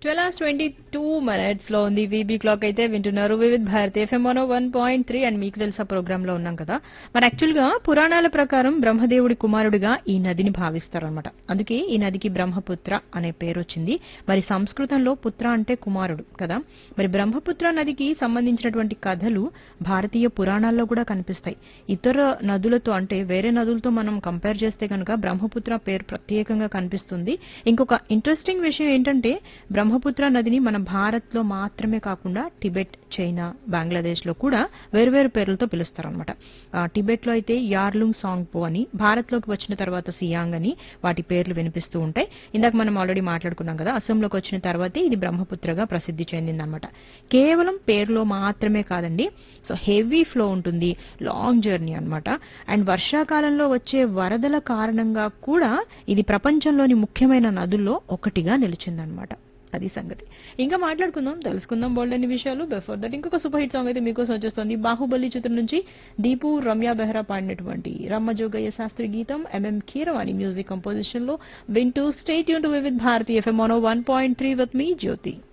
twelve hours twenty two minutes లో ఉంది వీబీ క్లాక్ అయితే వింటున్నారు Vividh Bharati FM one one point three and మీకు తెలుసా ప్రోగ్రామ్ లో ఉన్నాం కదా మరి యాక్చువల్ గా పురాణాల ప్రకారం బ్రహ్మదేవుడి కుమారుడిగా ఈ నదిని భావిస్తారనమాట అందుకే ఈ నదికి బ్రహ్మపుత్ర అనే పేరు వచ్చింది మరి సంస్కృతంలో పుత్ర అంటే కుమారుడు కదా మరి బ్రహ్మపుత్ర నదికి సంబంధించినటువంటి కథలు భారతీయ పురాణాల్లో కూడా కనిపిస్తాయి ఇతర నదులతో అంటే వేరే నదులతో మనం కంపేర్ చేస్తే కనుక బ్రహ్మపుత్ర పేరు ప్రత్యేకంగా కనిపిస్తుంది ఇంకొక ఇంట్రెస్టింగ్ విషయం ఏంటంటే బ్రహ్మపుత్ర నదిని మన భారత్ లో మాత్రమే కాకుండా టిబెట్ చైనా బంగ్లాదేశ్ లో కూడా వేరువేరు పేర్లతో పిలుస్తారనమాట టిబెట్ లో అయితే యార్లుంగ్ సాంగ్ పో అని భారత్ లోకి వచ్చిన తర్వాత సియాంగ్ అని వాటి పేర్లు వినిపిస్తూ ఉంటాయి ఇందాక మనం ఆల్రెడీ మాట్లాడుకున్నాం కదా అస్సాంలోకి వచ్చిన తర్వాతే ఇది బ్రహ్మపుత్రగా ప్రసిద్ధి చెందిందన్నమాట కేవలం పేరులో మాత్రమే కాదండి సో హెవీ ఫ్లో ఉంటుంది లాంగ్ జర్నీ అన్నమాట అండ్ వర్షాకాలంలో వచ్చే వరదల కారణంగా కూడా ఇది ప్రపంచంలోని ముఖ్యమైన నదుల్లో ఒకటిగా నిలిచిందనమాట అది సంగతి ఇంకా మాట్లాడుకుందాం తెలుసుకుందాం బోల్డ్ అన్ని విషయాలు బిఫోర్ దట్ ఇంకొక సూపర్ హిట్ సాంగ్ అయితే మీకోసం వచ్చేస్తుంది బాహుబలి చిత్రం నుంచి దీపు రమ్య బెహ్రా పాడినటువంటి రమ్మజోగయ్య శాస్త్రి గీతం ఎంఎం కీరవాణి మ్యూజిక్ కంపోజిషన్ లో వింటూ stay tuned to with Bharati FM one point three with me Jyothi